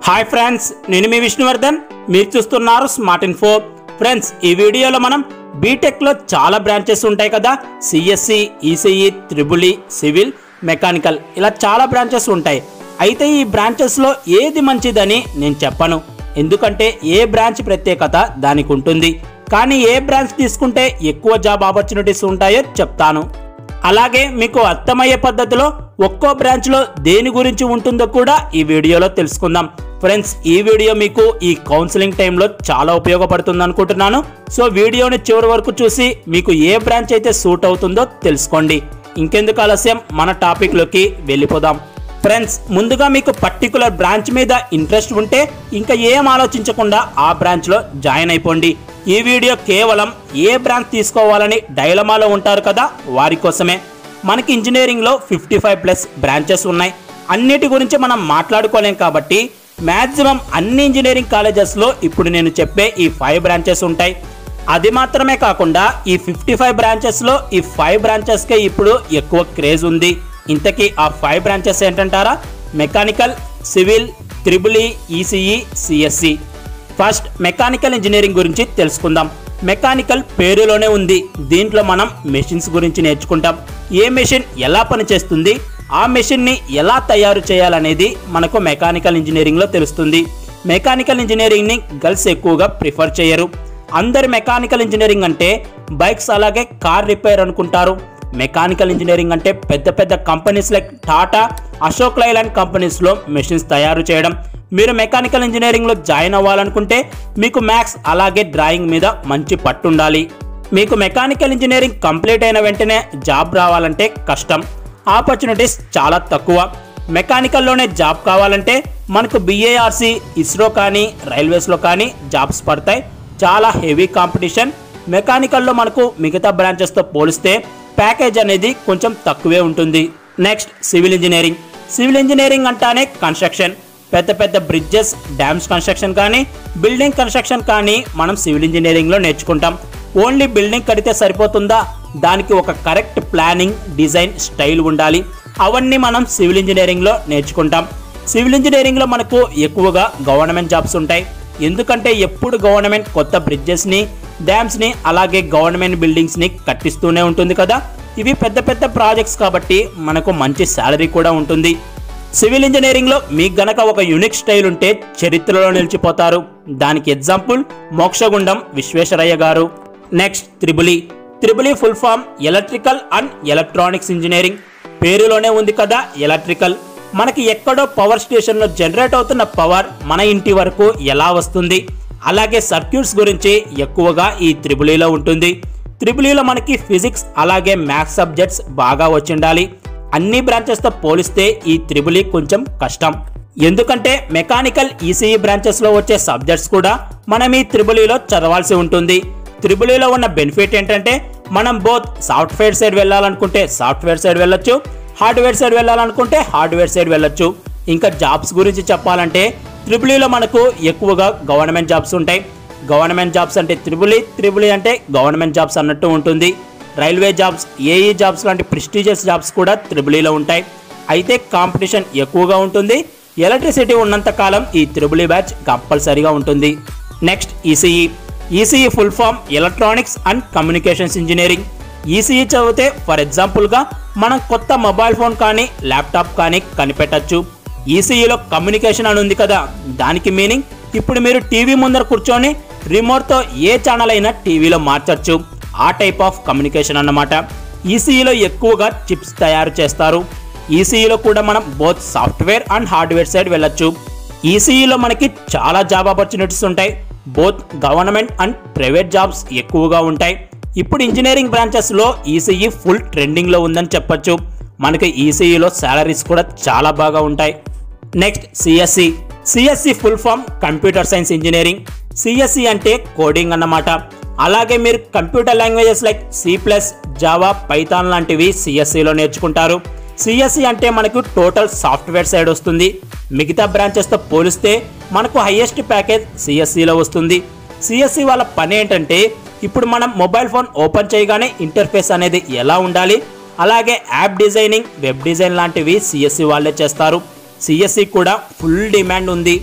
hi friends నేను మీ విష్ణువర్ధన్ మీరు చూస్తున్నారు స్మార్ట్ ఇన్ఫో ఫ్రెండ్స్ ఈ వీడియోలో మనం బీటెక్లో చాలా బ్రాంచెస్ ఉంటాయి కదా CSC ECE triple E civil mechanical ఇలా చాలా బ్రాంచెస్ ఉంటాయి అయితే ఈ బ్రాంచెస్లో ఏది మంచిదని నేను చెప్పను ఎందుకంటే ఏ బ్రాంచ్ ప్రత్యేకత దానికి ఉంటుంది కానీ ఏ బ్రాంచ్ తీసుకుంటే ఎక్కువ జాబ్ ఆపర్చునిటీస్ ఉంటాయో చెప్తాను అలాగే మీకు అర్థమయ్యే పద్ధతిలో ఒక్కో బ్రాంచ్లో దేని గురించి ఉంటుందో కూడా ఈ వీడియోలో తెలుసుకుందాం ఫ్రెండ్స్ ఈ వీడియో మీకు ఈ కౌన్సిలింగ్ టైంలో చాలా ఉపయోగపడుతుంది అనుకుంటున్నాను సో వీడియోని చివరి వరకు చూసి మీకు ఏ బ్రాంచ్ అయితే సూట్ అవుతుందో తెలుసుకోండి ఇంకెందుకు ఆలస్యం మన టాపిక్లోకి వెళ్ళిపోదాం ఫ్రెండ్స్ ముందుగా మీకు పర్టికులర్ బ్రాంచ్ మీద ఇంట్రెస్ట్ ఉంటే ఇంకా ఏం ఆలోచించకుండా ఆ బ్రాంచ్లో జాయిన్ అయిపోండి ఈ వీడియో కేవలం ఏ బ్రాంచ్ తీసుకోవాలని డైలమాలో ఉంటారు కదా వారి కోసమే మనకి ఇంజనీరింగ్లో ఫిఫ్టీ ఫైవ్ ప్లస్ బ్రాంచెస్ ఉన్నాయి అన్నిటి గురించి మనం మాట్లాడుకోలేం కాబట్టి మ్యాక్సిమం అన్ని ఇంజనీరింగ్ కాలేజెస్లో ఇప్పుడు నేను చెప్పే ఈ ఫైవ్ బ్రాంచెస్ ఉంటాయి అది మాత్రమే కాకుండా ఈ ఫిఫ్టీ ఫైవ్ బ్రాంచెస్లో ఈ ఫైవ్ బ్రాంచెస్కే ఇప్పుడు ఎక్కువ క్రేజ్ ఉంది ఇంతకీ ఆ ఫైవ్ బ్రాంచెస్ ఏంటంటారా mechanical civil triple ECE CSC first mechanical engineering గురించి తెలుసుకుందాం మెకానికల్ పేరులోనే ఉంది దీంట్లో మనం మెషిన్స్ గురించి నేర్చుకుంటాం ఏ మెషిన్ ఎలా పనిచేస్తుంది ఆ మెషిన్ని ఎలా తయారు చేయాలనేది మనకు మెకానికల్ ఇంజనీరింగ్లో తెలుస్తుంది మెకానికల్ ఇంజనీరింగ్ని గర్ల్స్ ఎక్కువగా ప్రిఫర్ చేయరు అందరు మెకానికల్ ఇంజనీరింగ్ అంటే బైక్స్ అలాగే కార్ రిపేర్ అనుకుంటారు మెకానికల్ ఇంజనీరింగ్ అంటే పెద్ద పెద్ద companies like Tata Ashok Leyland కంపెనీస్లో మెషిన్స్ తయారు చేయడం మీరు మెకానికల్ ఇంజనీరింగ్లో జాయిన్ అవ్వాలనుకుంటే మీకు మ్యాథ్స్ అలాగే డ్రాయింగ్ మీద మంచి పట్టు ఉండాలి మీకు మెకానికల్ ఇంజనీరింగ్ కంప్లీట్ అయిన వెంటనే జాబ్ రావాలంటే కష్టం ఆపర్చునిటీస్ చాలా తక్కువ మెకానికల్లోనే జాబ్ కావాలంటే మనకు బీఏఆర్సీ ఇస్రో కానీ రైల్వేస్లో కానీ జాబ్స్ పడతాయి చాలా హెవీ కాంపిటీషన్ మెకానికల్లో మనకు మిగతా బ్రాంచెస్తో పోలిస్తే ప్యాకేజ్ అనేది కొంచెం తక్కువే ఉంటుంది next civil engineering civil engineering అంటానే కన్స్ట్రక్షన్ పెద్ద పెద్ద బ్రిడ్జెస్ డ్యామ్స్ కన్స్ట్రక్షన్ కానీ బిల్డింగ్ కన్స్ట్రక్షన్ కానీ మనం సివిల్ ఇంజనీరింగ్లో నేర్చుకుంటాం ఓన్లీ బిల్డింగ్ కడితే సరిపోతుందా దానికి ఒక కరెక్ట్ ప్లానింగ్ డిజైన్ స్టైల్ ఉండాలి అవన్నీ మనం సివిల్ ఇంజనీరింగ్లో నేర్చుకుంటాం సివిల్ ఇంజనీరింగ్లో మనకు ఎక్కువగా గవర్నమెంట్ జాబ్స్ ఉంటాయి ఎందుకంటే ఎప్పుడు గవర్నమెంట్ కొత్త బ్రిడ్జెస్ని డ్యామ్స్ని అలాగే గవర్నమెంట్ బిల్డింగ్స్ని కట్టిస్తూనే ఉంటుంది కదా ఇవి పెద్ద పెద్ద ప్రాజెక్ట్స్ కాబట్టి మనకు మంచి శాలరీ కూడా ఉంటుంది సివిల్ ఇంజనీరింగ్లో మీకు గనక ఒక యూనిక్ స్టైల్ ఉంటే చరిత్రలో నిలిచిపోతారు దానికి ఎగ్జాంపుల్ మోక్షగుండం విశ్వేశ్వరయ్య గారు next triple E triple E full form electrical and electronics engineering పేరులోనే ఉంది కదా ఎలక్ట్రికల్ మనకి ఎక్కడో పవర్ స్టేషన్లో జనరేట్ అవుతున్న పవర్ మన ఇంటి వరకు ఎలా వస్తుంది అలాగే సర్క్యూట్స్ గురించి ఎక్కువగా ఈ త్రిబులీలో ఉంటుంది త్రిబులీలో మనకి ఫిజిక్స్ అలాగే మ్యాథ్స్ సబ్జెక్ట్స్ బాగా వచ్చిండాలి అన్ని బ్రాంచెస్తో పోలిస్తే ఈ త్రిబులి కొంచెం కష్టం ఎందుకంటే మెకానికల్ ఈసీఈ బ్రాంచెస్లో వచ్చే సబ్జెక్ట్స్ కూడా మనం ఈ త్రిబులీలో చదవాల్సి ఉంటుంది త్రిబులీలో ఉన్న బెనిఫిట్ ఏంటంటే మనం బోత్ సాఫ్ట్వేర్ సైడ్ వెళ్ళాలనుకుంటే సాఫ్ట్వేర్ సైడ్ వెళ్ళొచ్చు హార్డ్వేర్ సైడ్ వెళ్ళాలనుకుంటే హార్డ్వేర్ సైడ్ వెళ్ళొచ్చు ఇంకా జాబ్స్ గురించి చెప్పాలంటే త్రిబులీలో మనకు ఎక్కువగా గవర్నమెంట్ జాబ్స్ ఉంటాయి గవర్నమెంట్ జాబ్స్ అంటే త్రిబులి త్రిబులి అంటే గవర్నమెంట్ జాబ్స్ అన్నట్టు ఉంటుంది రైల్వే జాబ్స్ ఏఈ జాబ్స్ లాంటి ప్రెస్టీజియస్ జాబ్స్ కూడా త్రిబులీలో ఉంటాయి అయితే కాంపిటీషన్ ఎక్కువగా ఉంటుంది ఎలక్ట్రిసిటీ ఉన్నంత కాలం ఈ త్రిబులి బ్యాచ్ కంపల్సరీగా ఉంటుంది next ECE ECE full form electronics and communications engineering ECE చదివితే ఫర్ ఎగ్జాంపుల్గా మనం కొత్త మొబైల్ ఫోన్ కానీ ల్యాప్టాప్ కానీ కనిపెట్టచ్చు ఈసీఈలో కమ్యూనికేషన్ అని ఉంది కదా దానికి మీనింగ్ ఇప్పుడు మీరు టీవీ ముందర కూర్చొని రిమోట్తో ఏ ఛానల్ అయినా టీవీలో మార్చచ్చు ఆ టైప్ ఆఫ్ కమ్యూనికేషన్ అన్నమాట ఈసీఈలో ఎక్కువగా చిప్స్ తయారు చేస్తారు ఈసీఈలో కూడా మనం both software and hardware side వెళ్ళొచ్చు ఈసీఈలో మనకి చాలా జాబ్ ఆపర్చునిటీస్ ఉంటాయి both government and private jobs ఎక్కువగా ఉంటాయి ఇప్పుడు ఇంజనీరింగ్ బ్రాంచెస్లో ఈసీఈ ఫుల్ ట్రెండింగ్లో ఉందని చెప్పొచ్చు మనకి ఈసీఈలో శాలరీస్ కూడా చాలా బాగా ఉంటాయి next CSC CSC full form computer science engineering CSC అంటే కోడింగ్ అన్నమాట అలాగే మీరు computer languages like C plus Java Python లాంటివి సిఎస్సిలో నేర్చుకుంటారు సిఎస్సి అంటే మనకు టోటల్ సాఫ్ట్వేర్ సైడ్ వస్తుంది మిగతా బ్రాంచెస్తో పోలిస్తే మనకు హైయెస్ట్ ప్యాకేజ్ సిఎస్సిలో వస్తుంది సిఎస్సి వాళ్ళ పని ఏంటంటే ఇప్పుడు మనం మొబైల్ ఫోన్ ఓపెన్ చేయగానే ఇంటర్ఫేస్ అనేది ఎలా ఉండాలి అలాగే యాప్ డిజైనింగ్ వెబ్ డిజైన్ లాంటివి సిఎస్సి వాళ్ళే చేస్తారు సిఎస్సి కూడా ఫుల్ డిమాండ్ ఉంది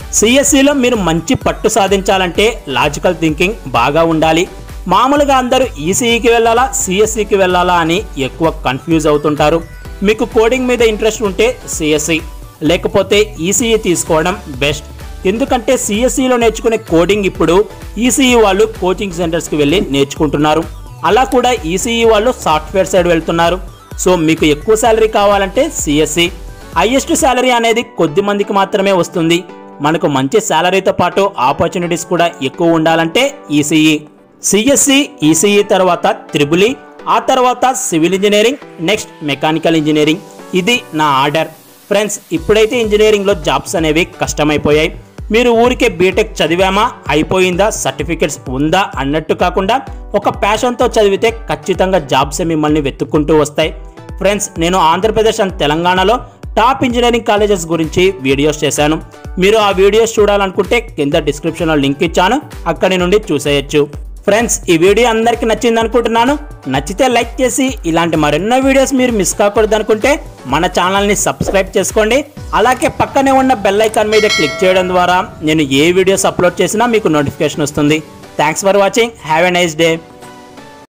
సిఎస్సిలో మీరు మంచి పట్టు సాధించాలంటే లాజికల్ థింకింగ్ బాగా ఉండాలి మామూలుగా అందరూ ఈసీఈకి వెళ్ళాలా సిఎస్సికి వెళ్ళాలా అని ఎక్కువ కన్ఫ్యూజ్ అవుతుంటారు మీకు కోడింగ్ మీద ఇంట్రెస్ట్ ఉంటే సిఎస్సి లేకపోతే ఈసీఈ తీసుకోవడం బెస్ట్ ఎందుకంటే సిఎస్సిలో నేర్చుకునే కోడింగ్ ఇప్పుడు ఈసీఈ వాళ్ళు కోచింగ్ సెంటర్స్కి వెళ్ళి నేర్చుకుంటున్నారు అలా కూడా ఈసీఈ వాళ్ళు సాఫ్ట్వేర్ సైడ్ వెళ్తున్నారు సో మీకు ఎక్కువ శాలరీ కావాలంటే సిఎస్సి హైయెస్ట్ శాలరీ అనేది కొద్ది మందికి మాత్రమే వస్తుంది మనకు మంచి శాలరీతో పాటు ఆపర్చునిటీస్ కూడా ఎక్కువ ఉండాలంటే ఈసీఈ సిఎస్సి ఈసీఈ తర్వాత త్రిబులి ఆ తర్వాత civil engineering next mechanical engineering ఇది నా ఆర్డర్ ఫ్రెండ్స్ ఇప్పుడైతే ఇంజనీరింగ్లో జాబ్స్ అనేవి కష్టమైపోయాయి మీరు ఊరికే బీటెక్ చదివామా అయిపోయిందా సర్టిఫికెట్స్ ఉందా అన్నట్టు కాకుండా ఒక ప్యాషన్తో చదివితే ఖచ్చితంగా జాబ్సే మిమ్మల్ని వెతుక్కుంటూ వస్తాయి ఫ్రెండ్స్ నేను ఆంధ్రప్రదేశ్ అండ్ తెలంగాణలో టాప్ ఇంజనీరింగ్ కాలేజెస్ గురించి వీడియోస్ చేశాను మీరు ఆ వీడియోస్ చూడాలనుకుంటే కింద డిస్క్రిప్షన్లో లింక్ ఇచ్చాను అక్కడి నుండి చూసేయచ్చు ఫ్రెండ్స్ ఈ వీడియో అందరికీ నచ్చింది అనుకుంటున్నాను నచ్చితే లైక్ చేసి ఇలాంటి మరెన్నో వీడియోస్ మీరు మిస్ కాకూడదు అనుకుంటే మన ఛానల్ని సబ్స్క్రైబ్ చేసుకోండి అలాగే పక్కనే ఉన్న బెల్ ఐకాన్ మీద క్లిక్ చేయడం ద్వారా నేను ఏ వీడియోస్ అప్లోడ్ చేసినా మీకు నోటిఫికేషన్ వస్తుంది thanks for watching have a nice day